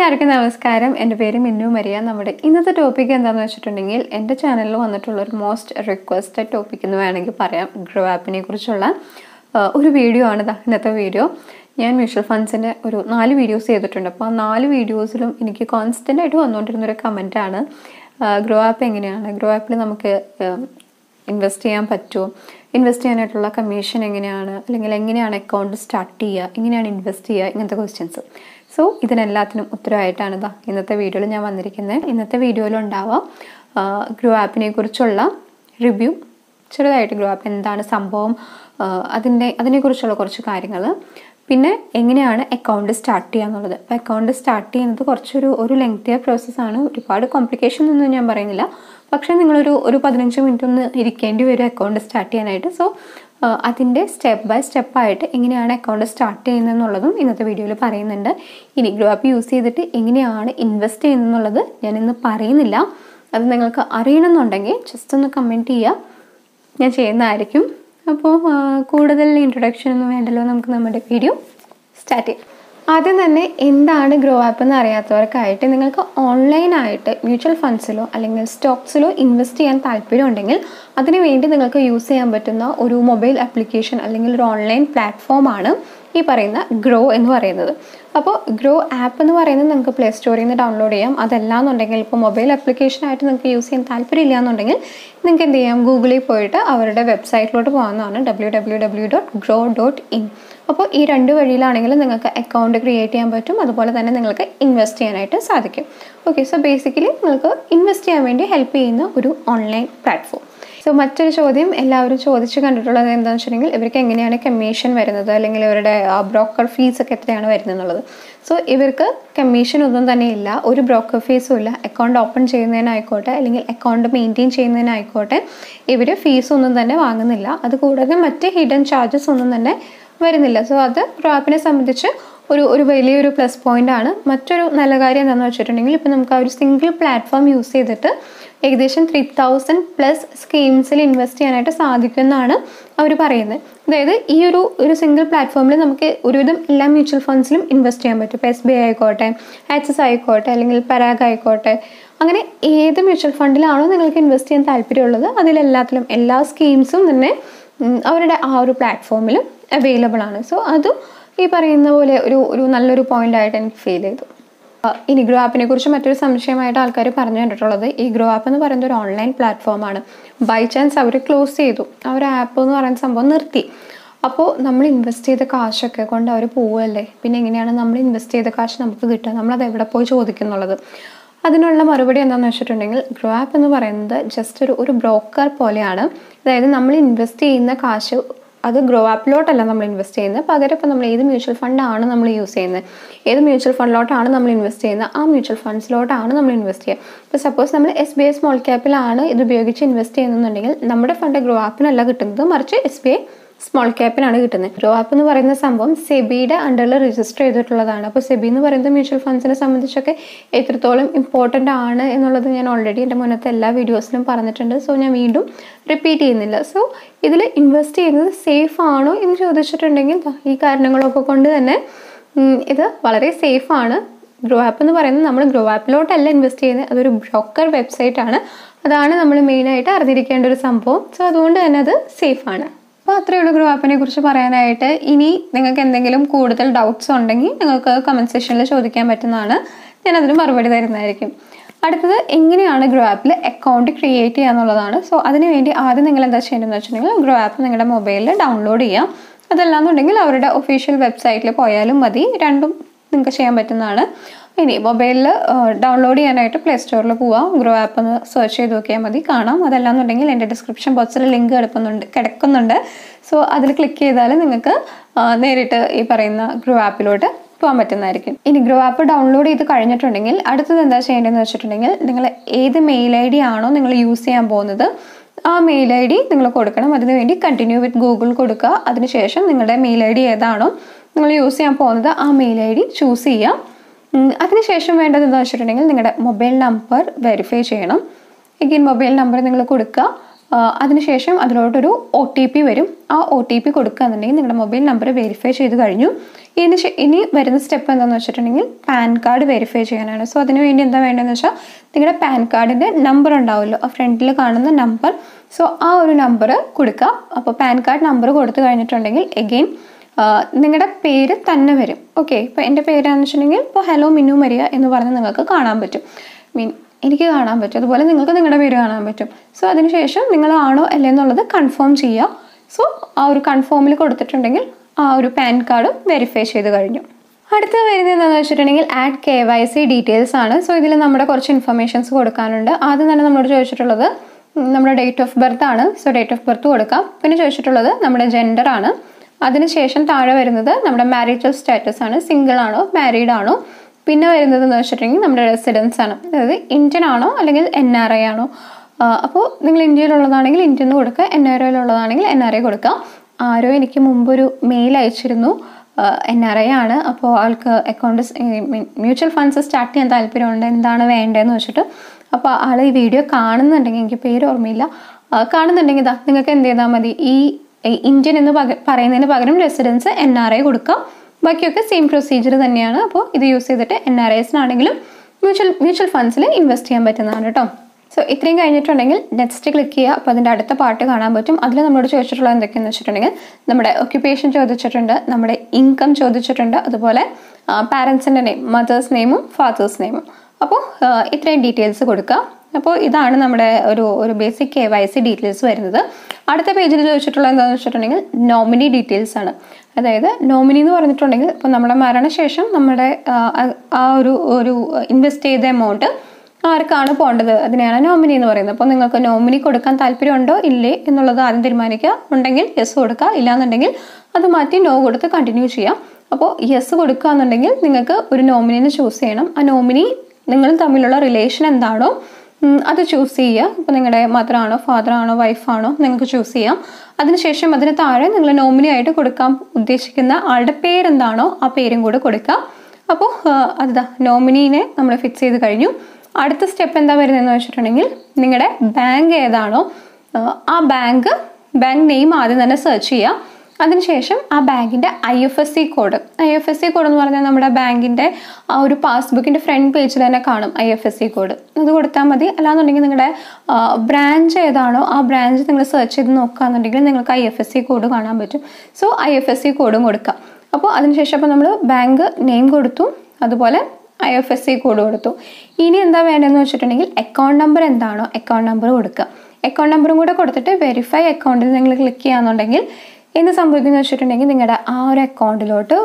എല്ലാവർക്കും നമസ്കാരം എൻ്റെ പേര് മിന്നു മരിയ നമ്മുടെ ഇന്നത്തെ ടോപ്പിക് എന്താണെന്ന് വെച്ചിട്ടുണ്ടെങ്കിൽ എൻ്റെ ചാനലിൽ വന്നിട്ടുള്ള ഒരു മോസ്റ്റ് റിക്വസ്റ്റഡ് ടോപ്പിക് എന്ന് വേണമെങ്കിൽ പറയാം ഗ്രോ ആപ്പിനെ കുറിച്ചുള്ള ആ, ഒരു വീഡിയോ ആണ് ദാ ഇന്നത്തെ വീഡിയോ ഞാൻ മ്യൂച്വൽ ഫണ്ട്സിൻ്റെ ഒരു നാല് വീഡിയോസ് ചെയ്തിട്ടുണ്ട് അപ്പോൾ ആ നാല് വീഡിയോസിലും എനിക്ക് കോൺസ്റ്റൻ്റ് ആയിട്ട് വന്നുകൊണ്ടിരുന്ന ഒരു കമൻറ്റാണ് ഗ്രോ ആപ്പ് എങ്ങനെയാണ് ഗ്രോ ആപ്പിൽ നമുക്ക് ഇൻവെസ്റ്റ് ചെയ്യാൻ പറ്റുമോ ഇൻവെസ്റ്റ് ചെയ്യാനായിട്ടുള്ള കമ്മീഷൻ എങ്ങനെയാണ് അല്ലെങ്കിൽ എങ്ങനെയാണ് അക്കൗണ്ട് സ്റ്റാർട്ട് ചെയ്യുക എങ്ങനെയാണ് ഇൻവെസ്റ്റ് ചെയ്യുക ഇങ്ങനത്തെ ക്വസ്റ്റ്യൻസ് സോ ഇതിനെല്ലാത്തിനും ഉത്തരവായിട്ടാണ് ഇതാ ഇന്നത്തെ വീഡിയോയിൽ ഞാൻ വന്നിരിക്കുന്നത് ഇന്നത്തെ വീഡിയോയിൽ ഉണ്ടാവാം ഗ്രോ ആപ്പിനെ കുറിച്ചുള്ള റിവ്യൂ ചെറുതായിട്ട് ഗ്രോ ആപ്പ് എന്താണ് സംഭവം ആ, അതിൻ്റെ അതിനെക്കുറിച്ചുള്ള കുറച്ച് കാര്യങ്ങൾ പിന്നെ എങ്ങനെയാണ് അക്കൗണ്ട് സ്റ്റാർട്ട് ചെയ്യുക എന്നുള്ളത് അപ്പോൾ അക്കൗണ്ട് സ്റ്റാർട്ട് ചെയ്യുന്നത് കുറച്ചൊരു ഒരു ലെങ്തിയ പ്രോസസ്സാണ് ഒരുപാട് കോംപ്ലിക്കേഷൻ ഒന്നും ഞാൻ പറയുന്നില്ല പക്ഷേ നിങ്ങളൊരു ഒരു പതിനഞ്ച് മിനിറ്റ് ഒന്ന് ഇരിക്കേണ്ടി വരും അക്കൗണ്ട് സ്റ്റാർട്ട് ചെയ്യാനായിട്ട് സോ അതിൻ്റെ സ്റ്റെപ്പ് ബൈ സ്റ്റെപ്പായിട്ട് എങ്ങനെയാണ് അക്കൗണ്ട് സ്റ്റാർട്ട് ചെയ്യുന്നത് എന്നുള്ളതും ഇന്നത്തെ വീഡിയോയിൽ പറയുന്നുണ്ട് ഇനി ഗ്രോ ആപ്പ് യൂസ് ചെയ്തിട്ട് എങ്ങനെയാണ് ഇൻവെസ്റ്റ് ചെയ്യുന്നത് എന്നുള്ളത് ഞാൻ ഇന്ന് പറയുന്നില്ല അത് നിങ്ങൾക്ക് അറിയണമെന്നുണ്ടെങ്കിൽ ജസ്റ്റ് ഒന്ന് കമൻറ്റ് ചെയ്യുക ഞാൻ ചെയ്യുന്നതായിരിക്കും അപ്പോൾ ആ, കൂടുതൽ ഇൻട്രൊഡക്ഷൻ ഒന്നും വേണ്ടല്ലോ നമുക്ക് നമ്മുടെ വീഡിയോ സ്റ്റാർട്ട് ചെയ്യാം ആദ്യം തന്നെ എന്താണ് ഗ്രോ ആപ്പ് എന്ന് അറിയാത്തവർക്കായിട്ട് നിങ്ങൾക്ക് ഓൺലൈനായിട്ട് മ്യൂച്വൽ ഫണ്ട്സിലോ അല്ലെങ്കിൽ സ്റ്റോക്സിലോ ഇൻവെസ്റ്റ് ചെയ്യാൻ താല്പര്യം ഉണ്ടെങ്കിൽ അതിനു വേണ്ടി നിങ്ങൾക്ക് യൂസ് ചെയ്യാൻ പറ്റുന്ന ഒരു മൊബൈൽ ആപ്ലിക്കേഷൻ അല്ലെങ്കിൽ ഒരു ഓൺലൈൻ പ്ലാറ്റ്ഫോമാണ് ഈ പറയുന്ന ഗ്രോ എന്ന് പറയുന്നത് അപ്പോൾ ഗ്രോ ആപ്പ് എന്ന് പറയുന്നത് നിങ്ങൾക്ക് പ്ലേ സ്റ്റോറിൽ നിന്ന് ഡൗൺലോഡ് ചെയ്യാം അതല്ലാന്നുണ്ടെങ്കിൽ ഇപ്പോൾ മൊബൈൽ ആപ്ലിക്കേഷനായിട്ട് നിങ്ങൾക്ക് യൂസ് ചെയ്യാൻ താല്പര്യമില്ല എന്നുണ്ടെങ്കിൽ നിങ്ങൾക്ക് എന്ത് ചെയ്യാം ഗൂഗിളിൽ പോയിട്ട് അവരുടെ വെബ്സൈറ്റിലോട്ട് പോകാവുന്നതാണ് W W W dot Groww dot in അപ്പോൾ ഈ രണ്ട് വഴിയിലാണെങ്കിലും നിങ്ങൾക്ക് അക്കൗണ്ട് ക്രിയേറ്റ് ചെയ്യാൻ പറ്റും അതുപോലെ തന്നെ നിങ്ങൾക്ക് ഇൻവെസ്റ്റ് ചെയ്യാനായിട്ട് സാധിക്കും ഓക്കെ സോ ബേസിക്കലി നിങ്ങൾക്ക് ഇൻവെസ്റ്റ് ചെയ്യാൻ വേണ്ടി ഹെൽപ്പ് ചെയ്യുന്ന ഒരു ഓൺലൈൻ പ്ലാറ്റ്ഫോം സോ മറ്റൊരു ചോദ്യം എല്ലാവരും ചോദിച്ചു കണ്ടിട്ടുള്ളത് എന്താണെന്ന് വെച്ചിട്ടുണ്ടെങ്കിൽ ഇവർക്ക് എങ്ങനെയാണ് കമ്മീഷൻ വരുന്നത് അല്ലെങ്കിൽ ഇവരുടെ ബ്രോക്കർ ഫീസ് ഒക്കെ എത്രയാണ് വരുന്നത് എന്നുള്ളത് സോ ഇവർക്ക് കമ്മീഷൻ ഒന്നും തന്നെ ഇല്ല ഒരു ബ്രോക്കർ ഫീസും ഇല്ല അക്കൗണ്ട് ഓപ്പൺ ചെയ്യുന്നതിനായിക്കോട്ടെ അല്ലെങ്കിൽ അക്കൗണ്ട് മെയിൻറ്റെയിൻ ചെയ്യുന്നതിനായിക്കോട്ടെ ഇവർ ഫീസ് ഒന്നും തന്നെ വാങ്ങുന്നില്ല അതുകൂടാതെ മറ്റ് ഹിഡൻ ചാർജസ് ഒന്നും തന്നെ വരുന്നില്ല സോ അത് ആപ്പിനെ സംബന്ധിച്ച് ഒരു ഒരു വലിയൊരു പ്ലസ് പോയിന്റ് ആണ് മറ്റൊരു നല്ല കാര്യം എന്താണെന്ന് വെച്ചിട്ടുണ്ടെങ്കിൽ ഇപ്പോൾ നമുക്ക് ആ ഒരു സിംഗിൾ പ്ലാറ്റ്ഫോം യൂസ് ചെയ്തിട്ട് ഏകദേശം ത്രീ തൗസൻഡ് പ്ലസ് സ്കീംസിൽ ഇൻവെസ്റ്റ് ചെയ്യാനായിട്ട് സാധിക്കുമെന്നാണ് അവർ പറയുന്നത് അതായത് ഈ ഒരു ഒരു സിംഗിൾ പ്ലാറ്റ്ഫോമിൽ നമുക്ക് ഒരുവിധം എല്ലാ മ്യൂച്വൽ ഫണ്ട്സിലും ഇൻവെസ്റ്റ് ചെയ്യാൻ പറ്റും ഇപ്പോൾ എസ് ബി ഐ ആയിക്കോട്ടെ ആക്സിസ് ആയിക്കോട്ടെ അല്ലെങ്കിൽ പരാഗ് ആയിക്കോട്ടെ അങ്ങനെ ഏത് മ്യൂച്വൽ ഫണ്ടിലാണോ നിങ്ങൾക്ക് ഇൻവെസ്റ്റ് ചെയ്യാൻ താല്പര്യമുള്ളത് അതിലെല്ലാത്തിലും എല്ലാ സ്കീംസും തന്നെ ഉം, അവരുടെ ആ ഒരു പ്ലാറ്റ്ഫോമിലും അവൈലബിൾ ആണ് സോ അതും ഈ പറയുന്ന പോലെ ഒരു ഒരു നല്ലൊരു പോയിന്റ് ആയിട്ട് എനിക്ക് ഫീൽ ചെയ്തു ആ, ഇനി ഗ്രോ ആപ്പിനെ കുറിച്ച് മറ്റൊരു സംശയമായിട്ട് ആൾക്കാർ പറഞ്ഞു കണ്ടിട്ടുള്ളത് ഈ ഗ്രോ ആപ്പ് എന്ന് പറയുന്നത് ഒരു ഓൺലൈൻ പ്ലാറ്റ്ഫോമാണ് ബൈ ചാൻസ് അവർ ക്ലോസ് ചെയ്തു അവർ ആപ്പ് എന്ന് പറയുന്ന സംഭവം നിർത്തി അപ്പോൾ നമ്മൾ ഇൻവെസ്റ്റ് ചെയ്ത കാശൊക്കെ കൊണ്ട് അവർ പോവുമല്ലേ പിന്നെ എങ്ങനെയാണ് നമ്മൾ ഇൻവെസ്റ്റ് ചെയ്ത കാശ് നമുക്ക് കിട്ടുക നമ്മളത് എവിടെ പോയി ചോദിക്കുന്നുള്ളത് അതിനുള്ള മറുപടി എന്താണെന്ന് വെച്ചിട്ടുണ്ടെങ്കിൽ ഗ്രോ ആപ്പ് എന്ന് പറയുന്നത് ജസ്റ്റ് ഒരു ഒരു ബ്രോക്കർ പോലെയാണ് അതായത് നമ്മൾ ഇൻവെസ്റ്റ് ചെയ്യുന്ന കാശ് അത് ഗ്രോ ആപ്പിലോട്ടല്ല നമ്മൾ ഇൻവെസ്റ്റ് ചെയ്യുന്നത് പകരം ഇപ്പോൾ നമ്മൾ ഏത് മ്യൂച്വൽ ഫണ്ടാണ് നമ്മൾ യൂസ് ചെയ്യുന്നത് ഏത് മ്യൂച്വൽ ഫണ്ടിലോട്ടാണ് നമ്മൾ ഇൻവെസ്റ്റ് ചെയ്യുന്നത് ആ മ്യൂച്വൽ ഫണ്ട്സിലോട്ടാണ് നമ്മൾ ഇൻവെസ്റ്റ് ചെയ്യുക ഇപ്പോൾ സപ്പോസ് നമ്മൾ എസ് ബി ഐ സ്മോൾ ക്യാപ്പിലാണ് ഇത് ഉപയോഗിച്ച് ഇൻവെസ്റ്റ് ചെയ്യുന്നുണ്ടെങ്കിൽ നമ്മുടെ ഫണ്ട് ഗ്രോ ആപ്പിനല്ല കിട്ടുന്നത് മറിച്ച് എസ് ബി ഐ സ്മോൾ ക്യാപ്പിനാണ് കിട്ടുന്നത് ഗ്രോ ആപ്പ് എന്ന് പറയുന്ന സംഭവം സെബിയുടെ അണ്ടറിൽ രജിസ്റ്റർ ചെയ്തിട്ടുള്ളതാണ് അപ്പോൾ സെബി എന്ന് പറയുന്നത് മ്യൂച്വൽ ഫണ്ട്സിനെ സംബന്ധിച്ചൊക്കെ എത്രത്തോളം ഇമ്പോർട്ടൻ്റ് ആണ് എന്നുള്ളത് ഞാൻ ഓൾറെഡി എൻ്റെ മുന്നത്തെ എല്ലാ വീഡിയോസിലും പറഞ്ഞിട്ടുണ്ട് സോ ഞാൻ വീണ്ടും റിപ്പീറ്റ് ചെയ്യുന്നില്ല സോ ഇതിൽ ഇൻവെസ്റ്റ് ചെയ്യുന്നത് സേഫ് ആണോ എന്ന് ചോദിച്ചിട്ടുണ്ടെങ്കിൽ ദാ ഈ കാരണങ്ങളൊക്കെ കൊണ്ട് തന്നെ ഉം, ഇത് വളരെ സേഫ് ആണ് ഗ്രോ ആപ്പ് എന്ന് പറയുന്നത് നമ്മൾ ഗ്രോ ആപ്പിലോട്ടല്ല ഇൻവെസ്റ്റ് ചെയ്യുന്നത് അതൊരു ബ്രോക്കർ വെബ്സൈറ്റ് ആണ് അതാണ് നമ്മൾ മെയിനായിട്ട് അറിഞ്ഞിരിക്കേണ്ട ഒരു സംഭവം സോ അതുകൊണ്ട് തന്നെ അത് സേഫ് ആണ് അപ്പോൾ അത്രയേ ഉള്ളൂ ഗ്രോ ആപ്പിനെ കുറിച്ച് പറയാനായിട്ട് ഇനി നിങ്ങൾക്ക് എന്തെങ്കിലും കൂടുതൽ ഡൗട്ട്സ് ഉണ്ടെങ്കിൽ നിങ്ങൾക്ക് കമൻറ്റ് സെക്ഷനിൽ ചോദിക്കാൻ പറ്റുന്നതാണ് ഞാൻ അതിന് മറുപടി തരുന്നതായിരിക്കും അടുത്തത് എങ്ങനെയാണ് ഗ്രോ ആപ്പിൽ അക്കൗണ്ട് ക്രിയേറ്റ് ചെയ്യുക എന്നുള്ളതാണ് സോ അതിന് വേണ്ടി ആദ്യം നിങ്ങൾ എന്താ ചെയ്യേണ്ടതെന്ന് വെച്ചിട്ടുണ്ടെങ്കിൽ ഗ്രോ ആപ്പ് നിങ്ങളുടെ മൊബൈലിൽ ഡൗൺലോഡ് ചെയ്യാം അതല്ലാന്നുണ്ടെങ്കിൽ അവരുടെ ഒഫീഷ്യൽ വെബ്സൈറ്റിൽ പോയാലും മതി രണ്ടും നിങ്ങൾക്ക് ചെയ്യാൻ പറ്റുന്നതാണ് ഇനി മൊബൈലിൽ ഡൗൺലോഡ് ചെയ്യാനായിട്ട് പ്ലേ സ്റ്റോറിൽ പോവാം ഗ്രോ ആപ്പ് ഒന്ന് സെർച്ച് ചെയ്ത് നോക്കിയാൽ മതി കാണാം അതല്ലാന്നുണ്ടെങ്കിൽ എൻ്റെ ഡിസ്ക്രിപ്ഷൻ ബോക്സിൽ ലിങ്ക് കിടക്കുന്നുണ്ട് കിടക്കുന്നുണ്ട് സോ അതിൽ ക്ലിക്ക് ചെയ്താൽ നിങ്ങൾക്ക് ആ, നേരിട്ട് ഈ പറയുന്ന ഗ്രോ ആപ്പിലോട്ട് പോകാൻ പറ്റുന്നതായിരിക്കും ഇനി ഗ്രോ ആപ്പ് ഡൗൺലോഡ് ചെയ്ത് കഴിഞ്ഞിട്ടുണ്ടെങ്കിൽ അടുത്തത് എന്താ ചെയ്യേണ്ടതെന്ന് വെച്ചിട്ടുണ്ടെങ്കിൽ നിങ്ങൾ ഏത് മെയിൽ ഐ ഡി ആണോ നിങ്ങൾ യൂസ് ചെയ്യാൻ പോകുന്നത് ആ മെയിൽ ഐ ഡി നിങ്ങൾ കൊടുക്കണം അതിനുവേണ്ടി കണ്ടിന്യൂ വിത്ത് ഗൂഗിൾ കൊടുക്കുക അതിനുശേഷം നിങ്ങളുടെ മെയിൽ ഐ ഡി ഏതാണോ നിങ്ങൾ യൂസ് ചെയ്യാൻ പോകുന്നത് ആ മെയിൽ ഐ ഡി ചൂസ് ചെയ്യാം ഉം, അതിനുശേഷം വേണ്ടത് എന്താണെന്ന് വെച്ചിട്ടുണ്ടെങ്കിൽ നിങ്ങളുടെ മൊബൈൽ നമ്പർ വെരിഫൈ ചെയ്യണം എഗെയിൻ മൊബൈൽ നമ്പർ നിങ്ങൾ കൊടുക്കുക അതിനുശേഷം അതിലോട്ടൊരു ഒ ടി പി വരും ആ ഒ ടി പി കൊടുക്കുകയെന്നുണ്ടെങ്കിൽ നിങ്ങളുടെ മൊബൈൽ നമ്പർ വെരിഫൈ ചെയ്ത് കഴിഞ്ഞു ഇനി ശേ- ഇനി വരുന്ന സ്റ്റെപ്പ് എന്താണെന്ന് വെച്ചിട്ടുണ്ടെങ്കിൽ പാൻ കാർഡ് വെരിഫൈ ചെയ്യാനാണ് സോ അതിന് വേണ്ടി എന്താ വേണ്ടതെന്ന് വെച്ചാൽ നിങ്ങളുടെ പാൻ കാർഡിൻ്റെ നമ്പർ ഉണ്ടാവുമല്ലോ ആ ഫ്രണ്ടിൽ കാണുന്ന നമ്പർ സോ ആ ഒരു നമ്പർ കൊടുക്കുക അപ്പോൾ പാൻ കാർഡ് നമ്പർ കൊടുത്തു കഴിഞ്ഞിട്ടുണ്ടെങ്കിൽ എഗെയിൻ നിങ്ങളുടെ പേര് തന്നെ വരും ഓക്കെ ഇപ്പോൾ എൻ്റെ പേരാണെന്ന് വെച്ചിട്ടുണ്ടെങ്കിൽ ഇപ്പോൾ ഹലോ മിന്നു മരിയ എന്ന് പറഞ്ഞ് നിങ്ങൾക്ക് കാണാൻ പറ്റും മീൻ എനിക്ക് കാണാൻ പറ്റും അതുപോലെ നിങ്ങൾക്ക് നിങ്ങളുടെ പേര് കാണാൻ പറ്റും സോ അതിനുശേഷം നിങ്ങളാണോ അല്ലേ എന്നുള്ളത് കൺഫേം ചെയ്യുക സോ ആ ഒരു കൺഫേമിൽ കൊടുത്തിട്ടുണ്ടെങ്കിൽ ആ ഒരു പാൻ കാർഡ് വെരിഫൈ ചെയ്ത് കഴിഞ്ഞു അടുത്ത വരുന്നത് എന്താണെന്ന് വെച്ചിട്ടുണ്ടെങ്കിൽ add K Y C details ആണ് സോ ഇതിൽ നമ്മുടെ കുറച്ച് ഇൻഫർമേഷൻസ് കൊടുക്കാനുണ്ട് ആദ്യം തന്നെ നമ്മളോട് ചോദിച്ചിട്ടുള്ളത് ഉം, നമ്മുടെ ഡേറ്റ് ഓഫ് ബർത്ത് ആണ് സോ ഡേറ്റ് ഓഫ് ബർത്ത് കൊടുക്കാം പിന്നെ ചോദിച്ചിട്ടുള്ളത് നമ്മുടെ ജെൻഡർ ആണ് അതിനുശേഷം താഴെ വരുന്നത് നമ്മുടെ മാരിറ്റൽ സ്റ്റാറ്റസ് ആണ് സിംഗിൾ ആണോ മാരീഡ് ആണോ പിന്നെ വരുന്നത് എന്ന് വെച്ചിട്ടുണ്ടെങ്കിൽ നമ്മുടെ റെസിഡൻസ് ആണ് അതായത് ഇന്ത്യൻ ആണോ അല്ലെങ്കിൽ എൻ ആർ ഐ ആണോ അപ്പോൾ നിങ്ങൾ ഇന്ത്യയിലുള്ളതാണെങ്കിൽ ഇന്ത്യൻ എന്ന് കൊടുക്കുക എൻ ആർ ഐയിലുള്ളതാണെങ്കിൽ എൻ ആർ ഐ കൊടുക്കുക ആരോ എനിക്ക് മുമ്പൊരു മെയിൽ അയച്ചിരുന്നു എൻ ആർ ഐ ആണ് അപ്പോൾ ആൾക്ക് അക്കൗണ്ട് മ്യൂച്വൽ ഫണ്ട്സ് സ്റ്റാർട്ട് ചെയ്യാൻ താല്പര്യമുണ്ട് എന്താണ് വേണ്ടതെന്ന് വെച്ചിട്ട് അപ്പോൾ ആൾ ഈ വീഡിയോ കാണുന്നുണ്ടെങ്കിൽ എനിക്ക് പേര് ഓർമ്മയില്ല ആ, കാണുന്നുണ്ടെങ്കിൽ ഇതാ നിങ്ങൾക്ക് എന്ത് ചെയ്താൽ മതി ഈ ഈ ഇന്ത്യൻ എന്ന് പക പറയുന്നതിന് പകരം റെസിഡൻസ് എൻ ആർ ഐ കൊടുക്കാം ബാക്കിയൊക്കെ സെയിം പ്രൊസീജിയർ തന്നെയാണ് അപ്പോൾ ഇത് യൂസ് ചെയ്തിട്ട് എൻ ആർ ഐസിനാണെങ്കിലും മ്യൂച്വൽ മ്യൂച്വൽ ഫണ്ട്സിൽ ഇൻവെസ്റ്റ് ചെയ്യാൻ പറ്റുന്നതാണ് കേട്ടോ സോ ഇത്രയും കഴിഞ്ഞിട്ടുണ്ടെങ്കിൽ നെക്സ്റ്റ് ക്ലിക്ക് ചെയ്യുക അപ്പോൾ അതിൻ്റെ അടുത്ത പാർട്ട് കാണാൻ പറ്റും അതിൽ നമ്മളോട് ചോദിച്ചിട്ടുള്ളത് എന്തൊക്കെയാണെന്ന് വെച്ചിട്ടുണ്ടെങ്കിൽ നമ്മുടെ ഒക്യുപ്പേഷൻ ചോദിച്ചിട്ടുണ്ട് നമ്മുടെ ഇൻകം ചോദിച്ചിട്ടുണ്ട് അതുപോലെ പാരൻസിൻ്റെ നെയിം മദേഴ്സ് നെയിമും ഫാദേഴ്സ് നെയിമും അപ്പോൾ ഇത്രയും ഡീറ്റെയിൽസ് കൊടുക്കുക അപ്പോൾ ഇതാണ് നമ്മുടെ ഒരു ഒരു basic K Y C details വരുന്നത് അടുത്ത പേജിൽ ചോദിച്ചിട്ടുള്ളത് എന്താണെന്ന് വെച്ചിട്ടുണ്ടെങ്കിൽ നോമിനി ഡീറ്റെയിൽസ് ആണ് അതായത് നോമിനി എന്ന് പറഞ്ഞിട്ടുണ്ടെങ്കിൽ ഇപ്പോൾ നമ്മുടെ മരണശേഷം നമ്മുടെ ആ, ആ ഒരു ഒരു ഇൻവെസ്റ്റ് ചെയ്ത എമൗണ്ട് ആർക്കാണ് പോകേണ്ടത് അതിനെയാണ് നോമിനി എന്ന് പറയുന്നത് അപ്പോൾ നിങ്ങൾക്ക് നോമിനി കൊടുക്കാൻ താല്പര്യമുണ്ടോ ഇല്ലേ എന്നുള്ളത് ആദ്യം തീരുമാനിക്കുക ഉണ്ടെങ്കിൽ യെസ് കൊടുക്കുക ഇല്ലാന്നുണ്ടെങ്കിൽ അത് മാറ്റി നോ കൊടുത്ത് കണ്ടിന്യൂ ചെയ്യാം അപ്പോൾ യെസ് കൊടുക്കുക എന്നുണ്ടെങ്കിൽ നിങ്ങൾക്ക് ഒരു നോമിനിനെ ചൂസ് ചെയ്യണം ആ നോമിനി നിങ്ങളും തമ്മിലുള്ള റിലേഷൻ എന്താണോ ഉം, അത് ചൂസ് ചെയ്യുക ഇപ്പോൾ നിങ്ങളുടെ മദർ ആണോ ഫാദർ ആണോ വൈഫാണോ നിങ്ങൾക്ക് ചൂസ് ചെയ്യാം അതിനുശേഷം അതിന് താഴെ നിങ്ങൾ നോമിനി ആയിട്ട് കൊടുക്കാൻ ഉദ്ദേശിക്കുന്ന ആളുടെ പേരെന്താണോ ആ പേരും കൂടെ കൊടുക്കുക അപ്പോൾ അതാ നോമിനീനെ നമ്മൾ ഫിക്സ് ചെയ്ത് കഴിഞ്ഞു അടുത്ത സ്റ്റെപ്പ് എന്താ വരുന്നതെന്ന് വെച്ചിട്ടുണ്ടെങ്കിൽ നിങ്ങളുടെ ബാങ്ക് ഏതാണോ ആ, ആ ബാങ്ക് ബാങ്ക് നെയിം ആദ്യം തന്നെ സെർച്ച് ചെയ്യുക അതിനുശേഷം ആ ബാങ്കിൻ്റെ I F S C code I F S C code എന്ന് പറഞ്ഞാൽ നമ്മുടെ ബാങ്കിൻ്റെ ആ ഒരു പാസ്ബുക്കിൻ്റെ ഫ്രണ്ട് പേജിൽ തന്നെ കാണും I F S C code അത് കൊടുത്താൽ മതി അല്ലാന്നുണ്ടെങ്കിൽ നിങ്ങളുടെ ബ്രാഞ്ച് ഏതാണോ ആ ബ്രാഞ്ച് നിങ്ങൾ സെർച്ച് ചെയ്ത് നോക്കുകയാണെന്നുണ്ടെങ്കിൽ നിങ്ങൾക്ക് I F S C code കാണാൻ പറ്റും so I F S C കോഡും കൊടുക്കാം അപ്പോൾ അതിനുശേഷം അപ്പോൾ നമ്മൾ ബാങ്ക് നെയിം കൊടുത്തു അതുപോലെ I F S C code കൊടുത്തു ഇനി എന്താ വേണ്ടതെന്ന് വെച്ചിട്ടുണ്ടെങ്കിൽ അക്കൗണ്ട് നമ്പർ എന്താണോ അക്കൗണ്ട് നമ്പർ കൊടുക്കുക അക്കൗണ്ട് നമ്പറും കൂടെ കൊടുത്തിട്ട് വെരിഫൈ അക്കൗണ്ടിൽ നിങ്ങൾ ക്ലിക്ക് ചെയ്യാന്നുണ്ടെങ്കിൽ എന്ത് സംഭവിക്കുന്നത് വെച്ചിട്ടുണ്ടെങ്കിൽ നിങ്ങളുടെ ആ ഒരു അക്കൗണ്ടിലോട്ട്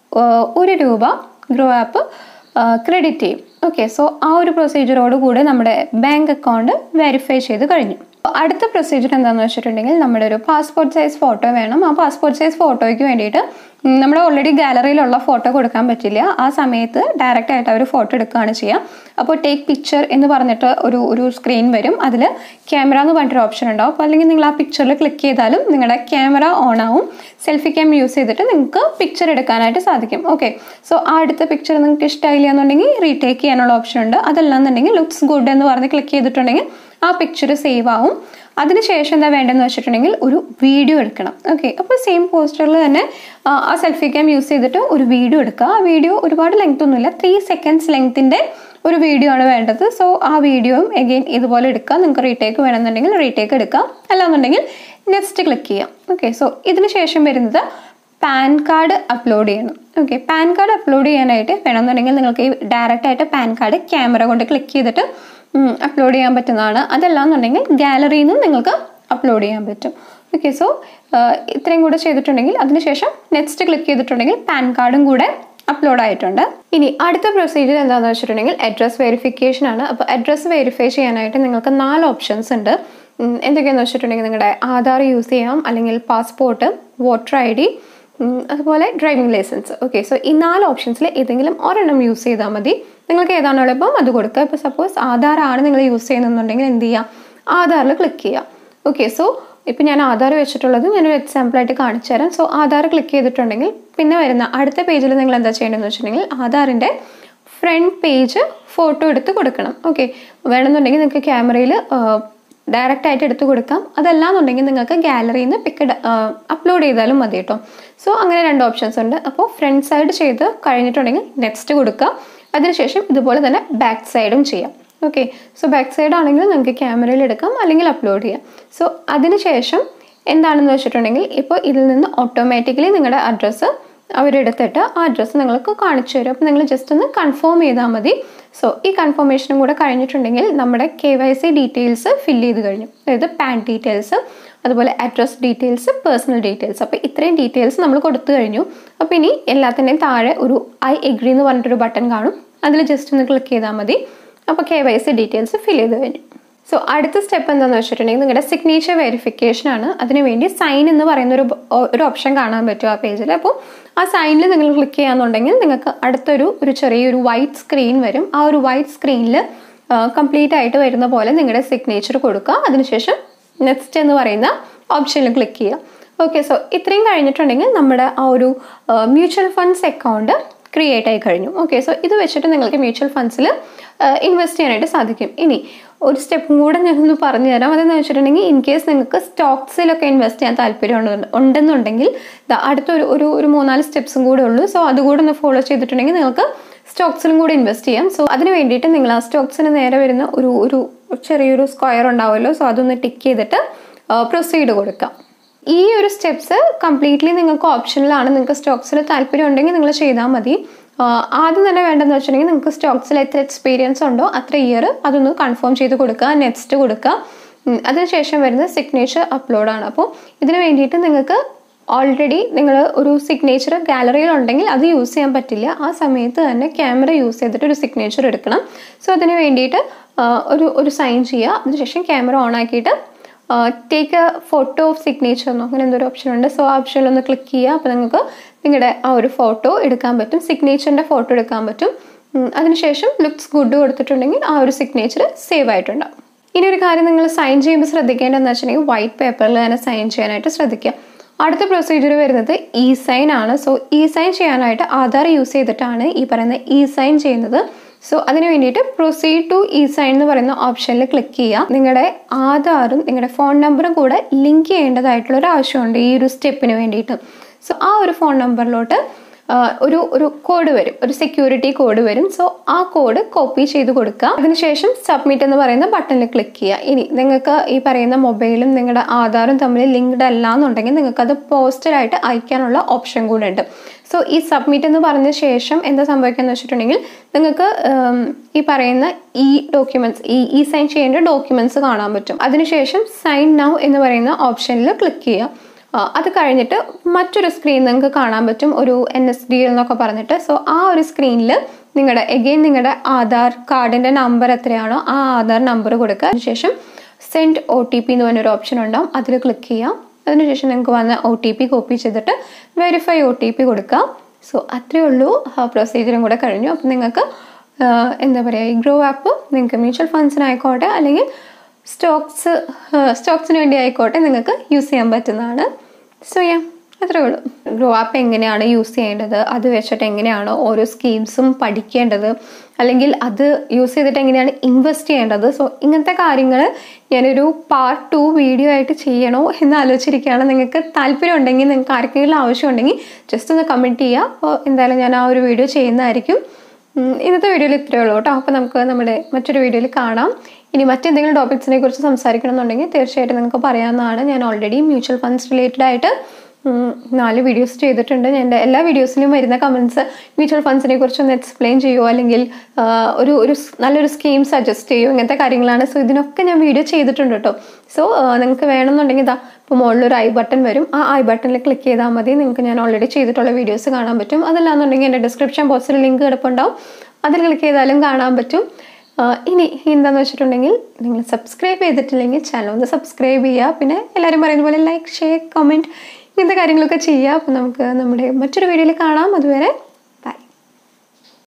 ഒരു രൂപ ഗ്രോ ആപ്പ് ക്രെഡിറ്റ് ചെയ്യും ഓക്കെ സോ ആ ഒരു പ്രൊസീജിയറോട് കൂടെ നമ്മുടെ ബാങ്ക് അക്കൗണ്ട് വെരിഫൈ ചെയ്ത് കഴിഞ്ഞു അടുത്ത പ്രൊസീജിയർ എന്താണെന്ന് വെച്ചിട്ടുണ്ടെങ്കിൽ നമ്മുടെ ഒരു പാസ്പോർട്ട് സൈസ് ഫോട്ടോ വേണം ആ പാസ്പോർട്ട് സൈസ് ഫോട്ടോയ്ക്ക് വേണ്ടിയിട്ട് ഉം, നമ്മുടെ ഓൾറെഡി ഗാലറിയിലുള്ള ഫോട്ടോ കൊടുക്കാൻ പറ്റില്ല ആ സമയത്ത് ഡയറക്റ്റ് ആയിട്ട് അവർ ഫോട്ടോ എടുക്കുകയാണ് ചെയ്യുക അപ്പോൾ ടേക്ക് പിക്ചർ എന്ന് പറഞ്ഞിട്ട് ഒരു ഒരു സ്ക്രീൻ വരും അതിൽ ക്യാമറ എന്ന് പറഞ്ഞിട്ടൊരു ഓപ്ഷൻ ഉണ്ടാവും അപ്പോൾ അല്ലെങ്കിൽ നിങ്ങൾ ആ പിക്ചറിൽ ക്ലിക്ക് ചെയ്താലും നിങ്ങളുടെ ക്യാമറ ഓൺ ആവും സെൽഫി ക്യാം യൂസ് ചെയ്തിട്ട് നിങ്ങൾക്ക് പിക്ചർ എടുക്കാനായിട്ട് സാധിക്കും ഓക്കെ സോ ആ അടുത്ത പിക്ചർ നിങ്ങൾക്ക് ഇഷ്ടമായില്ല എന്നുണ്ടെങ്കിൽ റീടേക്ക് ചെയ്യാനുള്ള ഓപ്ഷൻ ഉണ്ട് അതല്ലാന്നുണ്ടെങ്കിൽ ലുക്സ് ഗുഡ് എന്ന് പറഞ്ഞ് ക്ലിക്ക് ചെയ്തിട്ടുണ്ടെങ്കിൽ ആ പിക്ചർ സേവ് ആവും അതിനുശേഷം എന്താ വേണ്ടതെന്ന് വെച്ചിട്ടുണ്ടെങ്കിൽ ഒരു വീഡിയോ എടുക്കണം ഓക്കെ അപ്പോൾ സെയിം പോസ്റ്ററിൽ തന്നെ ആ, ആ സെൽഫി ക്യാം യൂസ് ചെയ്തിട്ട് ഒരു വീഡിയോ എടുക്കുക ആ വീഡിയോ ഒരുപാട് ലെങ്ത് ഒന്നുമില്ല ത്രീ സെക്കൻഡ്സ് ലെങ്ത്തിൻ്റെ ഒരു വീഡിയോ ആണ് വേണ്ടത് സോ ആ വീഡിയോയും എഗെയിൻ ഇതുപോലെ എടുക്കുക നിങ്ങൾക്ക് റീടേക്ക് വേണമെന്നുണ്ടെങ്കിൽ റീടേക്ക് എടുക്കാം അല്ലാന്നുണ്ടെങ്കിൽ നെക്സ്റ്റ് ക്ലിക്ക് ചെയ്യാം ഓക്കെ സോ ഇതിന് ശേഷം വരുന്നത് പാൻ കാർഡ് അപ്ലോഡ് ചെയ്യണം ഓക്കെ പാൻ കാർഡ് അപ്ലോഡ് ചെയ്യാനായിട്ട് വേണമെന്നുണ്ടെങ്കിൽ നിങ്ങൾക്ക് ഈ ഡയറക്റ്റ് ആയിട്ട് പാൻ കാർഡ് ക്യാമറ കൊണ്ട് ക്ലിക്ക് ചെയ്തിട്ട് അപ്ലോഡ് ചെയ്യാൻ പറ്റുന്നതാണ് അതല്ലാന്നുണ്ടെങ്കിൽ ഗാലറിയിൽ നിന്നും നിങ്ങൾക്ക് അപ്ലോഡ് ചെയ്യാൻ പറ്റും ഓക്കെ സോ ഇത്രയും കൂടെ ചെയ്തിട്ടുണ്ടെങ്കിൽ അതിനുശേഷം നെക്സ്റ്റ് ക്ലിക്ക് ചെയ്തിട്ടുണ്ടെങ്കിൽ പാൻ കാർഡും കൂടെ അപ്ലോഡ് ആയിട്ടുണ്ട് ഇനി അടുത്ത പ്രൊസീജിയർ എന്താണെന്ന് വെച്ചിട്ടുണ്ടെങ്കിൽ അഡ്രസ് വെരിഫിക്കേഷൻ ആണ് അപ്പോൾ അഡ്രസ്സ് വെരിഫൈ ചെയ്യാനായിട്ട് നിങ്ങൾക്ക് നാല് ഓപ്ഷൻസ് ഉണ്ട് ഉം, എന്തൊക്കെയാണെന്ന് വെച്ചിട്ടുണ്ടെങ്കിൽ നിങ്ങളുടെ ആധാർ യൂസ് ചെയ്യാം അല്ലെങ്കിൽ പാസ്പോർട്ട് വോട്ടർ ഐ ഡി അതുപോലെ ഡ്രൈവിംഗ് ലൈസൻസ് ഓക്കെ സോ ഈ നാല് ഓപ്ഷൻസിൽ ഏതെങ്കിലും ഒരെണ്ണം യൂസ് ചെയ്താൽ മതി നിങ്ങൾക്ക് ഏതാണോ എളുപ്പം അത് കൊടുക്കുക ഇപ്പോൾ സപ്പോസ് ആധാർ ആണ് നിങ്ങൾ യൂസ് ചെയ്യുന്നുണ്ടെങ്കിൽ എന്ത് ചെയ്യാം ആധാറിൽ ക്ലിക്ക് ചെയ്യാം ഓക്കെ സോ ഇപ്പം ഞാൻ ആധാർ വെച്ചിട്ടുള്ളത് ഞാനൊരു എക്സാമ്പിളായിട്ട് കാണിച്ചു തരാം സോ ആധാർ ക്ലിക്ക് ചെയ്തിട്ടുണ്ടെങ്കിൽ പിന്നെ വരുന്ന അടുത്ത പേജിൽ നിങ്ങൾ എന്താ ചെയ്യേണ്ടതെന്ന് വെച്ചിട്ടുണ്ടെങ്കിൽ ആധാറിൻ്റെ ഫ്രണ്ട് പേജ് ഫോട്ടോ എടുത്ത് കൊടുക്കണം ഓക്കെ വേണമെന്നുണ്ടെങ്കിൽ നിങ്ങൾക്ക് ക്യാമറയിൽ ഡയറക്റ്റ് ആയിട്ട് എടുത്തു കൊടുക്കാം അതല്ലാന്നുണ്ടെങ്കിൽ നിങ്ങൾക്ക് ഗാലറിയിൽ നിന്ന് പിക്ക് അപ്ലോഡ് ചെയ്താലും മതി കേട്ടോ സോ അങ്ങനെ രണ്ട് ഓപ്ഷൻസ് ഉണ്ട് അപ്പോൾ ഫ്രണ്ട് സൈഡ് ചെയ്ത് കഴിഞ്ഞിട്ടുണ്ടെങ്കിൽ നെക്സ്റ്റ് കൊടുക്കുക അതിനുശേഷം ഇതുപോലെ തന്നെ ബാക്ക് സൈഡും ചെയ്യാം ഓക്കെ സോ ബാക്ക് സൈഡ് ആണെങ്കിൽ നിങ്ങൾക്ക് ക്യാമറയിൽ എടുക്കാം അല്ലെങ്കിൽ അപ്ലോഡ് ചെയ്യാം സോ അതിനുശേഷം എന്താണെന്ന് വെച്ചിട്ടുണ്ടെങ്കിൽ ഇപ്പോൾ ഇതിൽ നിന്ന് ഓട്ടോമാറ്റിക്കലി നിങ്ങളുടെ അഡ്രസ്സ് അവരെടുത്തിട്ട് ആ അഡ്രസ്സ് നിങ്ങൾക്ക് കാണിച്ചു തരും അപ്പോൾ നിങ്ങൾ ജസ്റ്റ് ഒന്ന് കൺഫേം ചെയ്താൽ മതി സോ ഈ കൺഫർമേഷനും കൂടെ കഴിഞ്ഞിട്ടുണ്ടെങ്കിൽ നമ്മുടെ K Y C details fill ചെയ്ത് കഴിഞ്ഞു അതായത് പാൻ ഡീറ്റെയിൽസ് അതുപോലെ അഡ്രസ് ഡീറ്റെയിൽസ് പേഴ്സണൽ ഡീറ്റെയിൽസ് അപ്പോൾ ഇത്രയും ഡീറ്റെയിൽസ് നമ്മൾ കൊടുത്തു കഴിഞ്ഞു അപ്പോൾ ഇനി എല്ലാത്തിൻ്റെയും താഴെ ഒരു ഐ എഗ്രി എന്ന് പറഞ്ഞിട്ടൊരു ബട്ടൺ കാണും അതിൽ ജസ്റ്റ് ഒന്ന് ക്ലിക്ക് ചെയ്താൽ മതി അപ്പോൾ K Y C details fill ചെയ്ത് കഴിഞ്ഞു സോ അടുത്ത സ്റ്റെപ്പ് എന്താണെന്ന് വെച്ചിട്ടുണ്ടെങ്കിൽ നിങ്ങളുടെ സിഗ്നേച്ചർ വെരിഫിക്കേഷൻ ആണ് അതിനുവേണ്ടി സൈൻ എന്ന് പറയുന്ന ഒരു ഒരു ഓപ്ഷൻ കാണാൻ പറ്റും ആ പേജിൽ അപ്പോൾ ആ സൈനിൽ നിങ്ങൾ ക്ലിക്ക് ചെയ്യാന്നുണ്ടെങ്കിൽ നിങ്ങൾക്ക് അടുത്തൊരു ഒരു ചെറിയൊരു വൈറ്റ് സ്ക്രീൻ വരും ആ ഒരു വൈറ്റ് സ്ക്രീനിൽ കംപ്ലീറ്റ് ആയിട്ട് വരുന്ന പോലെ നിങ്ങളുടെ സിഗ്നേച്ചർ കൊടുക്കുക അതിനുശേഷം നെക്സ്റ്റ് എന്ന് പറയുന്ന ഓപ്ഷനിൽ ക്ലിക്ക് ചെയ്യുക ഓക്കെ സോ ഇത്രയും കഴിഞ്ഞിട്ടുണ്ടെങ്കിൽ നമ്മുടെ ആ ഒരു മ്യൂച്വൽ ഫണ്ട്സ് അക്കൗണ്ട് ക്രിയേറ്റ് ആയി കഴിഞ്ഞു ഓക്കെ സോ ഇത് വെച്ചിട്ട് നിങ്ങൾക്ക് മ്യൂച്വൽ ഫണ്ട്സിൽ ഇൻവെസ്റ്റ് ചെയ്യാനായിട്ട് സാധിക്കും ഇനി ഒരു സ്റ്റെപ്പും കൂടെ ഞാനൊന്ന് പറഞ്ഞു തരാം അതെന്ന് വെച്ചിട്ടുണ്ടെങ്കിൽ ഇൻ കേസ് നിങ്ങൾക്ക് സ്റ്റോക്സിലൊക്കെ ഇൻവെസ്റ്റ് ചെയ്യാൻ താല്പര്യം ഉണ്ട്- ഉണ്ടെന്നുണ്ടെങ്കിൽ ദാ അടുത്തൊരു ഒരു ഒരു മൂന്നാല് സ്റ്റെപ്സും കൂടെ ഉള്ളൂ സോ അതുകൂടെ ഒന്ന് ഫോളോ ചെയ്തിട്ടുണ്ടെങ്കിൽ നിങ്ങൾക്ക് സ്റ്റോക്സിലും കൂടെ ഇൻവെസ്റ്റ് ചെയ്യാം സോ അതിന് വേണ്ടിയിട്ട് നിങ്ങൾ ആ സ്റ്റോക്സിന് നേരെ വരുന്ന ഒരു ഒരു ചെറിയൊരു സ്ക്വയർ ഉണ്ടാവുമല്ലോ സോ അതൊന്ന് ടിക്ക് ചെയ്തിട്ട് പ്രൊസീഡ് കൊടുക്കാം ഈ ഒരു സ്റ്റെപ്സ് കംപ്ലീറ്റ്ലി നിങ്ങൾക്ക് ഓപ്ഷനിലാണ് നിങ്ങൾക്ക് സ്റ്റോക്സിൽ താല്പര്യം ഉണ്ടെങ്കിൽ നിങ്ങൾ ചെയ്താൽ മതി ആഹ് ആദ്യം തന്നെ വേണ്ടതെന്ന് വെച്ചിട്ടുണ്ടെങ്കിൽ നിങ്ങൾക്ക് സ്റ്റോക്സിൽ എത്ര എക്സ്പീരിയൻസ് ഉണ്ടോ അത്ര ഇയർ അതൊന്ന് കൺഫേം ചെയ്ത് കൊടുക്കുക നെക്സ്റ്റ് കൊടുക്കുക ഉം, അതിനുശേഷം വരുന്ന സിഗ്നേച്ചർ അപ്ലോഡാണ് അപ്പോൾ ഇതിന് വേണ്ടിയിട്ട് നിങ്ങൾക്ക് ഓൾറെഡി നിങ്ങൾ ഒരു സിഗ്നേച്ചർ ഗാലറിയിൽ ഉണ്ടെങ്കിൽ അത് യൂസ് ചെയ്യാൻ പറ്റില്ല ആ സമയത്ത് തന്നെ ക്യാമറ യൂസ് ചെയ്തിട്ട് ഒരു സിഗ്നേച്ചർ എടുക്കണം സോ അതിന് വേണ്ടിയിട്ട് ആഹ് ഒരു ഒരു സൈൻ ചെയ്യുക അതിനുശേഷം ക്യാമറ ഓൺ ആക്കിയിട്ട് take a photo of signature എന്നോ അങ്ങനെ എന്തോ ഒരു ഓപ്ഷൻ ഉണ്ട് സോ ആ ഓപ്ഷനിൽ ഒന്ന് ക്ലിക്ക് ചെയ്യുക അപ്പോൾ നിങ്ങൾക്ക് നിങ്ങളുടെ ആ ഒരു ഫോട്ടോ എടുക്കാൻ പറ്റും സിഗ്നേച്ചറിൻ്റെ ഫോട്ടോ എടുക്കാൻ പറ്റും ഉം, അതിനുശേഷം ലുക്സ് ഗുഡ് കൊടുത്തിട്ടുണ്ടെങ്കിൽ ആ ഒരു സിഗ്നേച്ചർ സേവ് ആയിട്ടുണ്ടാവും ഇനി ഒരു കാര്യം നിങ്ങൾ സൈൻ ചെയ്യുമ്പോൾ ശ്രദ്ധിക്കേണ്ടതെന്ന് വെച്ചിട്ടുണ്ടെങ്കിൽ വൈറ്റ് പേപ്പറിൽ തന്നെ സൈൻ ചെയ്യാനായിട്ട് ശ്രദ്ധിക്കുക അടുത്ത പ്രൊസീജിയർ വരുന്നത് ഇ സൈൻ ആണ് സോ ഇ സൈൻ ചെയ്യാനായിട്ട് ആധാർ യൂസ് ചെയ്തിട്ടാണ് ഈ പറയുന്ന ഇ സൈൻ ചെയ്യുന്നത് സോ അതിന് വേണ്ടിയിട്ട് പ്രൊസീഡ് ടു ഇ സൈൻ എന്ന് പറയുന്ന ഓപ്ഷനിൽ ക്ലിക്ക് ചെയ്യുക നിങ്ങളുടെ ആധാറും നിങ്ങളുടെ ഫോൺ നമ്പറും കൂടെ ലിങ്ക് ചെയ്യേണ്ടതായിട്ടുള്ള ഒരു ആവശ്യമുണ്ട് ഈ ഒരു സ്റ്റെപ്പിന് വേണ്ടിയിട്ട് സോ ആ ഒരു ഫോൺ നമ്പറിലോട്ട് ആഹ് ഒരു ഒരു കോഡ് വരും ഒരു സെക്യൂരിറ്റി കോഡ് വരും സോ ആ കോഡ് കോപ്പി ചെയ്ത് കൊടുക്കുക അതിനുശേഷം സബ്മിറ്റ് എന്ന് പറയുന്ന ബട്ടണിൽ ക്ലിക്ക് ചെയ്യുക ഇനി നിങ്ങൾക്ക് ഈ പറയുന്ന മൊബൈലും നിങ്ങളുടെ ആധാറും തമ്മിൽ ലിങ്ക്ഡ് അല്ല എന്നുണ്ടെങ്കിൽ നിങ്ങൾക്ക് അത് പോസ്റ്റലായിട്ട് അയക്കാനുള്ള ഓപ്ഷൻ കൂടെ ഉണ്ട് സോ ഈ സബ്മിറ്റ് എന്ന് പറഞ്ഞ ശേഷം എന്താ സംഭവിക്കുക വെച്ചിട്ടുണ്ടെങ്കിൽ നിങ്ങൾക്ക് ഉം, ഈ പറയുന്ന ഈ ഡോക്യുമെന്റ്സ് ഈ ഈ സൈൻ ചെയ്യേണ്ട ഡോക്യുമെന്റ്സ് കാണാൻ പറ്റും അതിനുശേഷം സൈൻ നൗ എന്ന് പറയുന്ന ഓപ്ഷനിൽ ക്ലിക്ക് ചെയ്യുക ആ, അത് കഴിഞ്ഞിട്ട് മറ്റൊരു സ്ക്രീൻ നിങ്ങൾക്ക് കാണാൻ പറ്റും ഒരു എൻ എസ് ഡി എന്നൊക്കെ പറഞ്ഞിട്ട് സോ ആ ഒരു സ്ക്രീനിൽ നിങ്ങളുടെ എഗെയിൻ നിങ്ങളുടെ ആധാർ കാർഡിൻ്റെ നമ്പർ എത്രയാണോ ആ ആധാർ നമ്പർ കൊടുക്കുക അതിനുശേഷം സെൻഡ് ഒ ടി പി എന്ന് പറഞ്ഞൊരു ഓപ്ഷൻ ഉണ്ടാവും അതിൽ ക്ലിക്ക് ചെയ്യാം അതിനുശേഷം നിങ്ങൾക്ക് വന്ന ഒ ടി പി കോപ്പി ചെയ്തിട്ട് വെരിഫൈ ഒ ടി പി കൊടുക്കുക സോ അത്രയേ ഉള്ളൂ ആ പ്രൊസീജിയറും കൂടെ കഴിഞ്ഞു അപ്പം നിങ്ങൾക്ക് ആ, എന്താ പറയുക ഈ ഗ്രോ ആപ്പ് നിങ്ങൾക്ക് മ്യൂച്വൽ ഫണ്ട്സിനായിക്കോട്ടെ അല്ലെങ്കിൽ സ്റ്റോക്സ് സ്റ്റോക്സിന് വേണ്ടി ആയിക്കോട്ടെ നിങ്ങൾക്ക് യൂസ് ചെയ്യാൻ പറ്റുന്നതാണ് സോ യാ അത്രേ ഉള്ളൂ ഗ്രോ ആപ്പ് എങ്ങനെയാണ് യൂസ് ചെയ്യേണ്ടത് അത് വെച്ചിട്ട് എങ്ങനെയാണ് ഓരോ സ്കീംസും പഠിക്കേണ്ടത് അല്ലെങ്കിൽ അത് യൂസ് ചെയ്തിട്ട് എങ്ങനെയാണ് ഇൻവെസ്റ്റ് ചെയ്യേണ്ടത് സോ ഇങ്ങനത്തെ കാര്യങ്ങൾ ഞാനൊരു പാർട്ട് ടു വീഡിയോ ആയിട്ട് ചെയ്യണോ എന്ന് ആലോചിച്ചിരിക്കുകയാണ് നിങ്ങൾക്ക് താല്പര്യം ഉണ്ടെങ്കിൽ നിങ്ങൾക്ക് ആർക്കെങ്കിലും ആവശ്യമുണ്ടെങ്കിൽ ജസ്റ്റ് ഒന്ന് കമൻറ്റ് ചെയ്യുക അപ്പോൾ എന്തായാലും ഞാൻ ആ ഒരു വീഡിയോ ചെയ്യുന്നതായിരിക്കും ഉം, ഇന്നത്തെ വീഡിയോയിൽ ഇത്രയേ ഉള്ളൂ കേട്ടോ അപ്പോൾ നമുക്ക് നമ്മുടെ മറ്റൊരു വീഡിയോയിൽ കാണാം ഇനി മറ്റെന്തെങ്കിലും ടോപ്പിക്സിനെ കുറിച്ച് സംസാരിക്കണം എന്നുണ്ടെങ്കിൽ തീർച്ചയായിട്ടും നിങ്ങൾക്ക് പറയാവുന്നതാണ് ഞാൻ ഓൾറെഡി മ്യൂച്വൽ ഫണ്ട്സ് റിലേറ്റഡ് ആയിട്ട് ഉം, നാല് വീഡിയോസ് ചെയ്തിട്ടുണ്ട് ഞാൻ എൻ്റെ എല്ലാ വീഡിയോസിലും വരുന്ന കമൻസ് മ്യൂച്വൽ ഫണ്ട്സിനെ കുറിച്ച് ഒന്ന് എക്സ്പ്ലെയിൻ ചെയ്യുമോ അല്ലെങ്കിൽ ആ, ഒരു ഒരു സ് നല്ലൊരു സ്കീം സജസ്റ്റ് ചെയ്യുമോ ഇങ്ങനത്തെ കാര്യങ്ങളാണ് സോ ഇതിനൊക്കെ ഞാൻ വീഡിയോ ചെയ്തിട്ടുണ്ട് കേട്ടോ സോ നിങ്ങൾക്ക് വേണമെന്നുണ്ടെങ്കിൽ ഇതാ ഇപ്പോൾ മുകളിലൊരു ഐ ബട്ടൺ വരും ആ ഐ ബട്ടണിൽ ക്ലിക്ക് ചെയ്താൽ മതി നിങ്ങൾക്ക് ഞാൻ ഓൾറെഡി ചെയ്തിട്ടുള്ള വീഡിയോസ് കാണാൻ പറ്റും അതല്ലാന്നുണ്ടെങ്കിൽ എൻ്റെ ഡിസ്ക്രിപ്ഷൻ ബോക്സിൽ ലിങ്ക് കിടപ്പുണ്ടാവും അതിൽ ക്ലിക്ക് ചെയ്താലും കാണാൻ പറ്റും ആഹ് ഇനി എന്താന്ന് വെച്ചിട്ടുണ്ടെങ്കിൽ നിങ്ങൾ സബ്സ്ക്രൈബ് ചെയ്തിട്ടില്ലെങ്കിൽ ചാനൽ ഒന്ന് സബ്സ്ക്രൈബ് ചെയ്യുക പിന്നെ എല്ലാവരും പറയുന്ന പോലെ ലൈക്ക് ഷെയർ കമൻറ്റ് ഇങ്ങനത്തെ കാര്യങ്ങളൊക്കെ ചെയ്യുക അപ്പോൾ നമുക്ക് നമ്മുടെ മറ്റൊരു വീഡിയോയിൽ കാണാം അതുവരെ